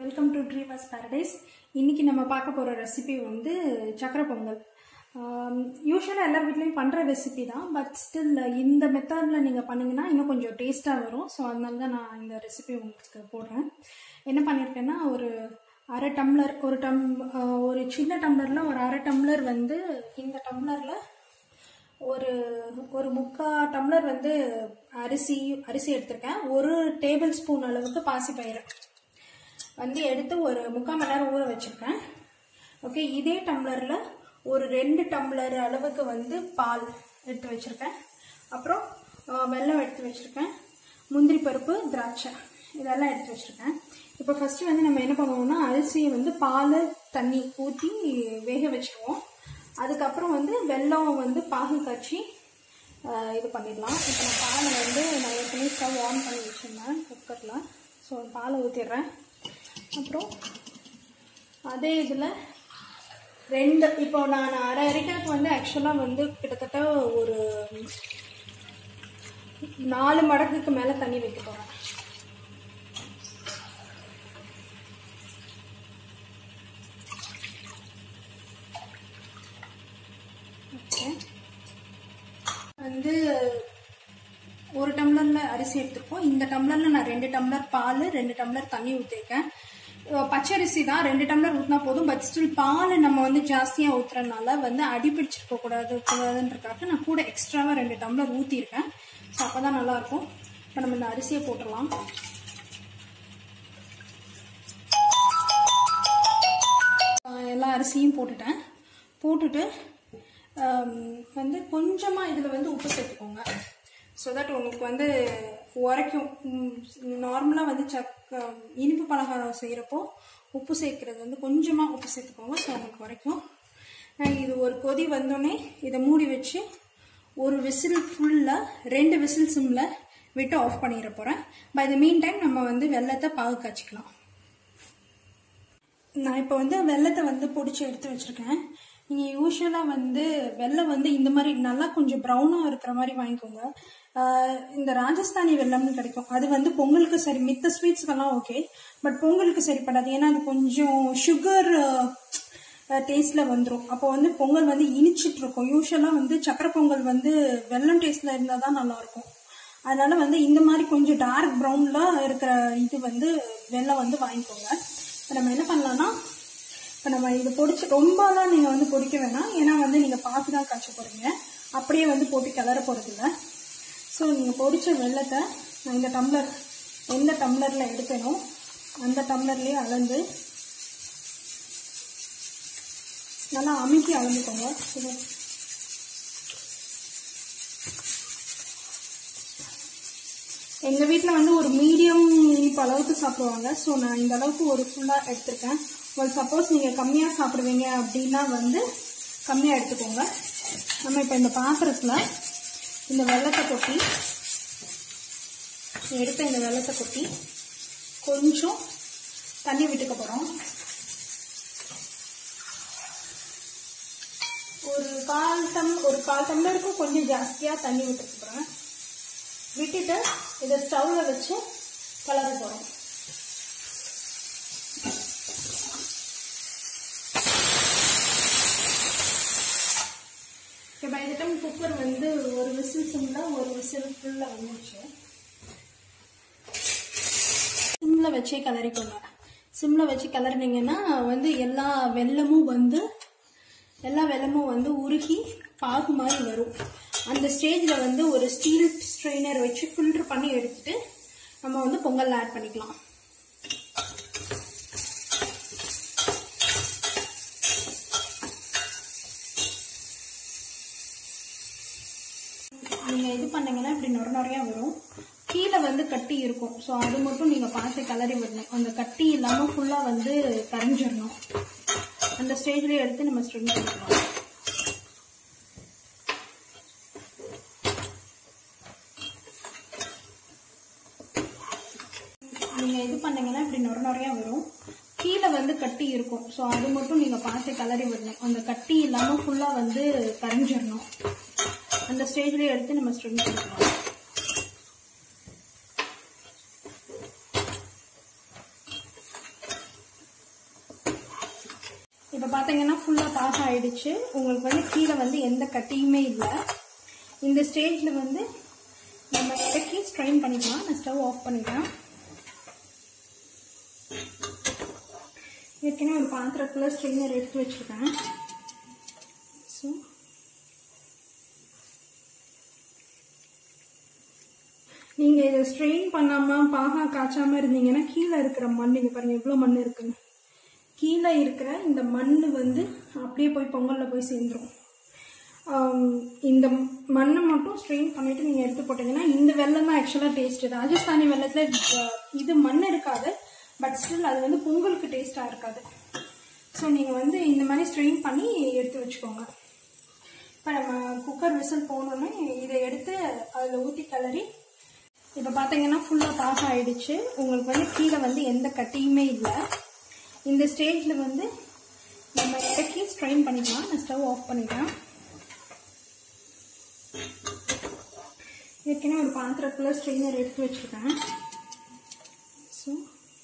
Welcome to dreamers Paradise இன்னைக்கு நம்ம பார்க்க போகிற ரெசிபி வந்து சக்கரை பொங்கல் யூஸ்வலாக எல்லார் வீட்லேயும் பண்ணுற ரெசிபி தான் பட் ஸ்டில் இந்த மெத்தடில் நீங்கள் பண்ணிங்கன்னா இன்னும் கொஞ்சம் டேஸ்ட்டாக வரும் ஸோ அதனால தான் நான் இந்த ரெசிபி உங்களுக்கு போடுறேன் என்ன பண்ணியிருக்கேன்னா ஒரு அரை டம்ளர் ஒரு டம் ஆஹ் ஒரு சின்ன டம்ளரில் ஒரு அரை டம்ளர் வந்து இந்த டம்ளரில் ஒரு ஒரு முக்கால் டம்ளர் வந்து அரிசி அரிசி எடுத்திருக்கேன் ஒரு டேபிள் ஸ்பூன் அளவுக்கு பாசிப்பயிறு வந்து எடுத்து ஒரு முக்கால் மணி நேரம் ஊற வச்சிருக்கேன் ஓகே இதே டம்ளரில் ஒரு ரெண்டு டம்ளர் அளவுக்கு வந்து பால் எடுத்து வச்சிருக்கேன் அப்புறம் ஆ, வெல்லம் எடுத்து வச்சிருக்கேன் முந்திரி பருப்பு திராட்சை இதெல்லாம் எடுத்து வச்சிருக்கேன் இப்போ ஃபர்ஸ்ட் வந்து நம்ம என்ன பண்ணுவோம்னா அரிசியை வந்து பால் தண்ணி ஊற்றி வேக வச்சிருவோம் அதுக்கப்புறம் வந்து வெல்லம் வந்து பாகு காய்ச்சி ஆ, இது பண்ணிடலாம் இப்போ நான் பாலை வந்து நான் ஏற்கனவே ஸ்டவ் ஆன் பண்ணி வச்சிருந்தேன் குக்கரில் ஸோ பாலை ஊற்றிடுறேன் அப்புறம் அதே இதில் ரெண்டு இப்போ நான் அரை அரைக்கிறதுக்கு வந்து ஆக்சுவலாக வந்து கிட்டத்தட்ட ஒரு நாலு மடங்குக்கு மேலே தண்ணி வைக்க போகிறேன் ஓகே வந்து ஒரு டம்ளர்ல அரிசி எடுத்துருக்கோம் இந்த டம்ளர்ல நான் ரெண்டு டம்ளர் பால் ரெண்டு டம்ளர் தண்ணி ஊற்றிருக்கேன் அஹ் பச்சரிசி தான் ரெண்டு டம்ளர் ஊற்றினா போதும் பட் ஸ்டில் பால் நம்ம வந்து ஜாஸ்தியாக ஊற்றுறதுனால வந்து அடி பிடிச்சிருக்க கூடாது கூடாதுன்றதுக்காக நான் கூட எக்ஸ்ட்ராவாக ரெண்டு டம்ளர் ஊற்றிருக்கேன் ஸோ அப்போ தான் நல்லாயிருக்கும் இப்போ நம்ம இந்த அரிசியை போட்டுடலாம் அஹ் எல்லா அரிசியும் போட்டுட்டேன் போட்டுட்டு ஆம், வந்து கொஞ்சமாக இதில் வந்து உப்பு சேர்த்துக்கோங்க ஸோ தட் உங்களுக்கு வந்து உரைக்கும் நார்மலாக வந்து சக் இனிப்பு பலகாரம் செய்கிறப்போ உப்பு சேர்க்கறது வந்து கொஞ்சமாக உப்பு சேர்த்துக்கோங்க ஸோ உங்களுக்கு உரைக்கும் நான் இது ஒரு கொதி வந்தோடனே இதை மூடி வச்சு ஒரு விசில் ஃபுல்லாக ரெண்டு விசில் சிம்மில் விட்டு ஆஃப் பண்ணிட போகிறேன் பை த மீன் டைம் நம்ம வந்து வெள்ளத்தை பாகு காய்ச்சிக்கலாம் நான் இப்போ வந்து வெள்ளத்தை வந்து பொடிச்சு எடுத்து வச்சிருக்கேன் நீங்கள் யூஸ்வலாக வந்து வெள்ளம் வந்து இந்த மாதிரி நல்லா கொஞ்சம் ப்ரௌனாக இருக்கிற மாதிரி வாங்கிக்கோங்க ஆஹ் இந்த ராஜஸ்தானி வெள்ளம்னு கிடைக்கும் அது வந்து பொங்கலுக்கு சரி மித்த ஸ்வீட்ஸ்க்கெல்லாம் ஓகே பட் பொங்கலுக்கு சரிப்படாது ஏன்னா அது கொஞ்சம் சுகர் டேஸ்ட்ல வந்துடும் அப்போ வந்து பொங்கல் வந்து இனிச்சிட்டு இருக்கும் யூஸ்வலாக வந்து சக்கரை பொங்கல் வந்து வெள்ளம் டேஸ்ட்ல இருந்தால் தான் நல்லா இருக்கும் அதனால வந்து இந்த மாதிரி கொஞ்சம் டார்க் ப்ரௌன்ல இருக்கிற இது வந்து வெள்ளம் வந்து வாங்கிக்கோங்க இப்போ நம்ம என்ன பண்ணலாம்னா இப்போ நம்ம இது பொடிச்சு ரொம்பலாம் நீங்கள் வந்து பொடிக்க வேணாம் ஏன்னா வந்து நீங்கள் பார்த்து தான் காய்ச்ச போகிறீங்க அப்படியே வந்து போட்டு கிளற போகிறதில்ல ஸோ நீங்கள் பொடிச்ச வெள்ளத்தை நான் இந்த டம்ளர் எந்த டம்ளரில் எடுப்பேனோ அந்த டம்ளர்லேயே அளந்து நல்லா அமுக்கி அளந்துக்கோங்க இது எங்கள் வீட்டில் வந்து ஒரு மீடியம் இனிப்பு அளவுக்கு சாப்பிடுவாங்க ஸோ நான் இந்த அளவுக்கு ஒரு ஃபுல்லாக எடுத்திருக்கேன் ஒரு சப்போஸ் நீங்கள் கம்மியாக சாப்பிடுவீங்க அப்படின்னா வந்து கம்மியாக எடுத்துக்கோங்க நம்ம இப்போ இந்த பாத்திரத்தில் இந்த வெள்ளத்தை கொட்டி எடுத்த இந்த வெள்ளத்தை கொட்டி கொஞ்சம் தண்ணி விட்டுக்க போகிறோம் ஒரு கால் டம் ஒரு கால் டம்ளருக்கு கொஞ்சம் ஜாஸ்தியாக தண்ணி விட்டுக்க போகிறேன் விட்டுட்டு இதை ஸ்டவ்ல வச்சு கலர போறோம் இப்போ பை த டைம் குக்கர் வந்து ஒரு விசில் சிம்ல ஒரு விசில் ஃபுல்லா வந்துச்சு சிம்ல வச்சே கிளறிக்கோங்க சிம்ல வச்சு கிளறினீங்கன்னா வந்து எல்லா வெல்லமும் வந்து எல்லா வெல்லமும் வந்து உருகி பாகு மாதிரி வரும் அந்த ஸ்டேஜில் வந்து ஒரு ஸ்டீல் ஸ்ட்ரெயினர் வச்சு ஃபில்டர் பண்ணி எடுத்துட்டு நம்ம வந்து பொங்கல் ஆட் பண்ணிக்கலாம் நீங்கள் இது பண்ணீங்கன்னா இப்படி நொர நொறையா வரும் கீழே வந்து கட்டி இருக்கும் ஸோ அது மட்டும் நீங்கள் பார்த்து கிளறி விடணும் அந்த கட்டி இல்லாமல் ஃபுல்லாக வந்து கரைஞ்சிடணும் அந்த ஸ்டேஜ்லேயே எடுத்து நம்ம ஸ்ட்ரெயின் பண்ணிக்கலாம் நீங்கள் இது பண்ணீங்கன்னா இப்படி நொர நொறையா வரும் கீழே வந்து கட்டி இருக்கும் ஸோ அது மட்டும் நீங்கள் பார்த்து கிளறி விடணும் அந்த கட்டி இல்லாமல் ஃபுல்லாக வந்து கரைஞ்சிடணும் அந்த ஸ்டேஜ்லேயே எடுத்து நம்ம ஸ்ட்ரெயின் பண்ணிக்கலாம் இப்போ பார்த்தீங்கன்னா ஃபுல்லாக பாஸ் ஆயிடுச்சு உங்களுக்கு வந்து கீழே வந்து எந்த கட்டியுமே இல்லை இந்த ஸ்டேஜில் வந்து நம்ம இறக்கி ஸ்ட்ரெயின் பண்ணிக்கலாம் நான் ஸ்டவ் ஆஃப் பண்ணிக்கிறேன் ஏற்கனவே ஒரு பாத்திரத்தில் ஸ்ட்ரெயினர் எடுத்து வச்சுருக்கேன் ஸோ நீங்கள் இதை ஸ்ட்ரெயின் பண்ணாமல் பாகா காய்ச்சாமல் இருந்தீங்கன்னா கீழே இருக்கிற மண் இங்கே பாருங்கள் எவ்வளோ மண் இருக்குன்னு கீழே இருக்கிற இந்த மண் வந்து அப்படியே போய் பொங்கலில் போய் சேர்ந்துரும் ஆம், இந்த மண்ணை மட்டும் ஸ்ட்ரெயின் பண்ணிட்டு நீங்கள் எடுத்து போட்டீங்கன்னா இந்த வெள்ளம் தான் ஆக்சுவலாக டேஸ்ட் ராஜஸ்தானி வெள்ளத்தில் இது மண் இருக்காது பட் ஸ்டில் அது வந்து பொங்கலுக்கு டேஸ்ட்டாக இருக்காது ஸோ நீங்கள் வந்து இந்த மாதிரி ஸ்ட்ரெயின் பண்ணி எடுத்து வச்சுக்கோங்க இப்போ நம்ம குக்கர் விசில் போனோன்னே இதை எடுத்து அதில் ஊற்றி கிளறி இப்போ பார்த்தீங்கன்னா ஃபுல்லாக பாஸ் ஆயிடுச்சு உங்களுக்கு வந்து கீழே வந்து எந்த கட்டியுமே இல்லை இந்த ஸ்டேஜில் வந்து நம்ம இறக்கி ஸ்ட்ரெயின் பண்ணிக்கலாம் நான் ஸ்டவ் ஆஃப் பண்ணிக்கிறேன் ஏற்கனவே ஒரு பாத்திரத்தில் ஸ்ட்ரெயினர் எடுத்து வச்சுருக்கேன் ஸோ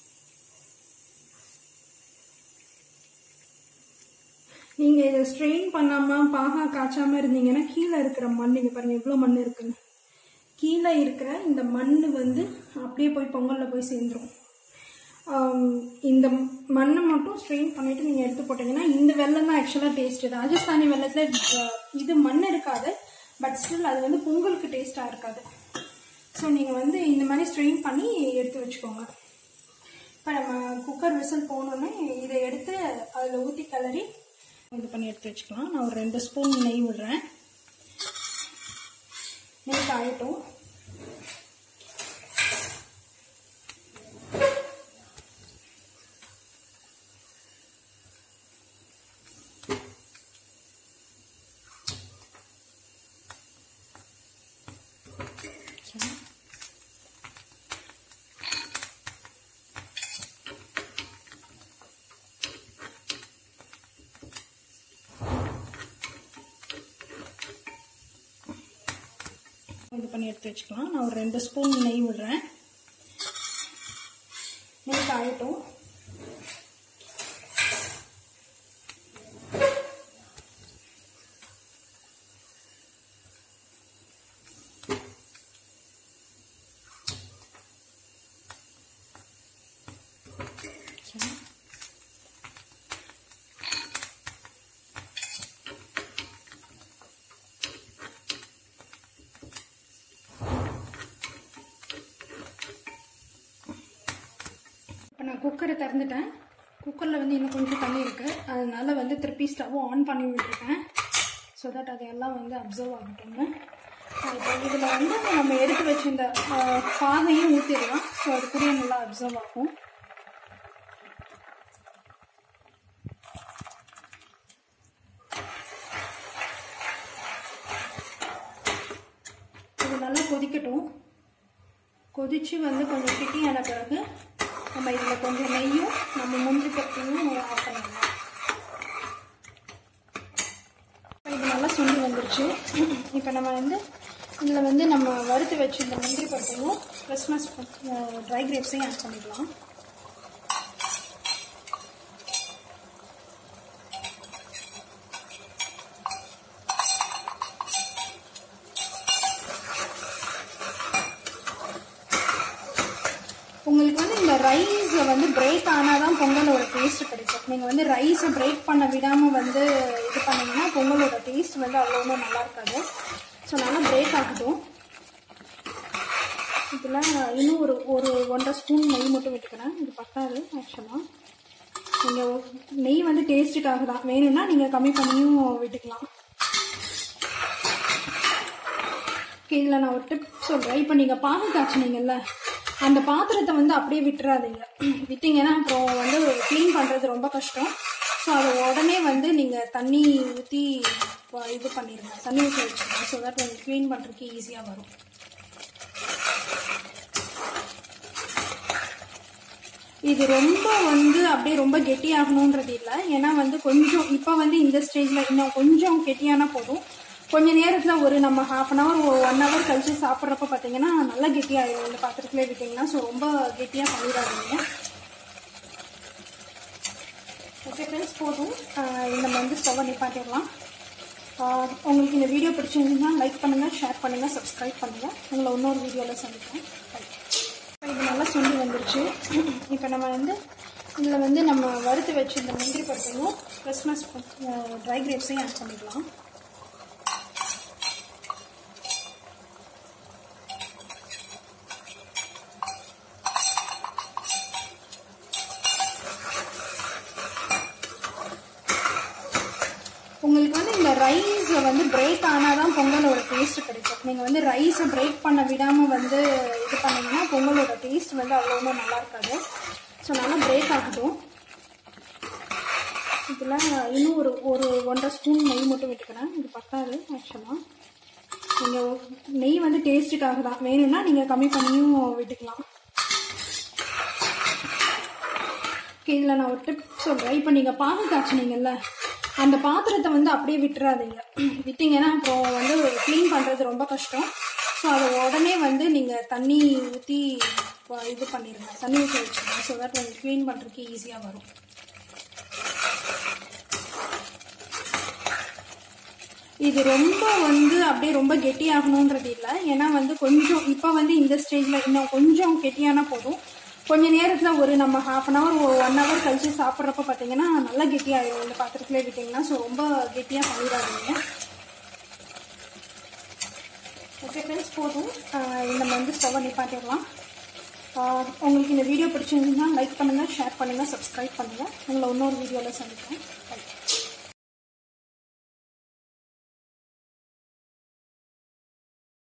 நீங்கள் இதை ஸ்ட்ரெயின் பண்ணாமல் பாகா காய்ச்சாமல் இருந்தீங்கன்னா கீழே இருக்கிற மண் இங்கே பாருங்கள் எவ்வளோ மண் இருக்குன்னு கீழே இருக்கிற இந்த மண் வந்து அப்படியே போய் பொங்கலில் போய் சேர்ந்துரும் ஆம், இந்த மண்ணை மட்டும் ஸ்ட்ரெயின் பண்ணிட்டு நீங்கள் எடுத்து போட்டீங்கன்னா இந்த வெள்ளம் தான் ஆக்சுவலாக டேஸ்ட் ராஜஸ்தானி வெள்ளத்தில் இது மண் இருக்காது பட் ஸ்டில் அது வந்து பொங்கலுக்கு டேஸ்ட்டாக இருக்காது ஸோ நீங்கள் வந்து இந்த மாதிரி ஸ்ட்ரெயின் பண்ணி எடுத்து வச்சுக்கோங்க இப்போ நம்ம குக்கர் விசில் போனோன்னே இதை எடுத்து அதில் ஊற்றி கிளறி இது பண்ணி எடுத்து வச்சுக்கலாம் நான் ஒரு ரெண்டு ஸ்பூன் நெய் விடுறேன் நெய் காயட்டும் Okay. இது பண்ணி எடுத்து வச்சுக்கலாம் நான் ஒரு ரெண்டு ஸ்பூன் நெய் விடுறேன் நெய் காயட்டும் Okay. இப்போ நான் குக்கரை திறந்துட்டேன் குக்கரில் வந்து இன்னும் கொஞ்சம் தண்ணி இருக்குது அதனால வந்து திருப்பி ஸ்டவ் ஆன் பண்ணி விட்டுருக்கேன் ஸோ தட் அது எல்லாம் வந்து அப்சர்வ் ஆகட்டுங்க இப்போ இதில் வந்து நம்ம எடுத்து வச்சிருந்த அஹ், பாகையும் ஊற்றிடலாம் ஸோ அது கூட நல்லா அப்சர்வ் ஆகும் இது நல்லா கொதிக்கட்டும் கொதிச்சு வந்து கொஞ்சம் கிட்டியான பிறகு நம்ம இதில் கொஞ்சம் நெய்யும் நம்ம முந்திரி பருப்பையும் ஆட் பண்ணிடலாம் இப்ப இது நல்லா சுண்டி வந்துருச்சு இப்போ நம்ம வந்து இதில் வந்து நம்ம வறுத்து வச்சிருந்த முந்திரி பருப்பையும் கிறிஸ்மஸ் ட்ரை கிரேப்ஸையும் ஆட் பண்ணிக்கலாம் உங்களுக்கு வந்து இந்த ரைஸ் வந்து பிரேக் ஆனால் தான் பொங்கலோட டேஸ்ட் கிடைக்கும் நீங்கள் வந்து ரைஸை பிரேக் பண்ண விடாமல் வந்து இது பண்ணீங்கன்னா பொங்கலோட டேஸ்ட் வந்து அவ்வளோ ஒன்றும் நல்லா இருக்காது ஸோ நல்லா பிரேக் ஆகட்டும் இதில் இன்னும் ஒரு ஒரு ஒன்றரை ஸ்பூன் நெய் மட்டும் விட்டுக்கிறேன் இது பத்தாது ஆக்சுவலாக நீங்கள் நெய் வந்து டேஸ்ட்டுக்காக தான் வேணும்னா நீங்கள் கம்மி பண்ணியும் விட்டுக்கலாம் ஓகே இதில் நான் ஒரு டிப் சொல்கிறேன் இப்போ நீங்கள் பாகு காய்ச்சினீங்கல்ல அந்த பாத்திரத்தை வந்து அப்படியே விட்டுறாதீங்க விட்டீங்கன்னா அப்புறம் வந்து க்ளீன் பண்ணுறது ரொம்ப கஷ்டம் ஸோ அதை உடனே வந்து நீங்கள் தண்ணி ஊற்றி இது பண்ணிடுங்க தண்ணி ஊற்றி வச்சுருங்க ஸோ தட் உங்களுக்கு க்ளீன் பண்ணுறதுக்கு ஈஸியாக வரும் இது ரொம்ப வந்து அப்படியே ரொம்ப கெட்டியாகணுன்றது இல்லை ஏன்னா வந்து கொஞ்சம் இப்போ வந்து இந்த ஸ்டேஜில் இன்னும் கொஞ்சம் கெட்டியானா போதும் கொஞ்ச நேரத்தில் ஒரு நம்ம ஹாஃப் அன் ஹவர் ஒரு ஒன் ஹவர் கழிச்சு சாப்பிட்றப்ப பார்த்தீங்கன்னா நல்லா கெட்டியாயிடும் இந்த பாத்திரத்துல விட்டிங்கன்னா ஸோ ரொம்ப கெட்டியாக பண்ணிடாதீங்க ஓகே ஃப்ரெண்ட்ஸ் போதும் ஆஹ் இது நம்ம வந்து ஸ்டவ்வை நிப்பாட்டிடலாம் ஆஹ் உங்களுக்கு இந்த வீடியோ பிடிச்சிருந்ததுன்னா லைக் பண்ணுங்கள் ஷேர் பண்ணுங்கள் சப்ஸ்கிரைப் பண்ணுங்கள் உங்களை இன்னொரு வீடியோவில் சந்திக்கிறேன் Bye. இது நல்லா சுண்டி வந்துருச்சு இப்போ நம்ம வந்து இதில் வந்து நம்ம வறுத்து வச்சிருந்த முந்திரி பருப்பையும் கிறிஸ்மஸ் ட்ரை கிரேப்ஸையும் ஆட் பண்ணிக்கலாம் உங்களுக்கு வந்து இந்த ரைஸை வந்து பிரேக் ஆனால் தான் பொங்கலோட டேஸ்ட் கிடைக்கும் நீங்கள் வந்து ரைஸை பிரேக் பண்ண விடாமல் வந்து இது பண்ணீங்கன்னா பொங்கலோட டேஸ்ட் வந்து அவ்வளோ ஒன்றும் நல்லா இருக்காது ஸோ நல்லா பிரேக் ஆகட்டும் இதில் இன்னும் ஒரு ஒரு ஒன்றரை ஸ்பூன் நெய் மட்டும் விட்டுக்கிறேன் இது பத்தாது ஆக்சுவலாக நீங்கள் நெய் வந்து டேஸ்ட்டுக்காக தான் வேணும்னா நீங்கள் கம்மி பண்ணியும் விட்டுக்கலாம் ஓகே இதில் நான் ஒரு டிப் சொல்கிறேன் இப்போ நீங்கள் பாகு காய்ச்சினீங்கல்ல அந்த பாத்திரத்தை வந்து அப்படியே விட்டுறாதீங்க விட்டீங்கன்னா அப்புறம் வந்து க்ளீன் பண்ணுறது ரொம்ப கஷ்டம் ஸோ அதை உடனே வந்து நீங்கள் தண்ணி ஊற்றி இது பண்ணிடுங்க தண்ணி ஊற்றி வச்சுருங்க ஸோ தட் உங்களுக்கு க்ளீன் பண்ணுறதுக்கு ஈஸியாக வரும் இது ரொம்ப வந்து அப்படியே ரொம்ப கெட்டியாகணுன்றது இல்லை ஏன்னா வந்து கொஞ்சம் இப்போ வந்து இந்த ஸ்டேஜில் இன்னும் கொஞ்சம் கெட்டியானா போதும் கொஞ்ச நேரத்தில் ஒரு நம்ம half an hour one hour கழிச்சு சாப்பிட்றப்ப பார்த்தீங்கன்னா நல்லா கெட்டியாகிடும் இந்த பாத்திரத்திலே விட்டிங்கன்னா ஸோ ரொம்ப கெட்டியாக பண்ணிடாதீங்க ஓகே ஃப்ரெண்ட்ஸ் போதும் ஆஹ் இது நம்ம வந்து ஸ்டவ்வை நிப்பாட்டிடலாம் ஆஹ் உங்களுக்கு இந்த வீடியோ பிடிச்சிருந்ததுன்னா லைக் பண்ணுங்கள் ஷேர் பண்ணுங்கள் சப்ஸ்கிரைப் பண்ணுங்கள் உங்களை இன்னொரு வீடியோவில் சந்திக்கிறேன்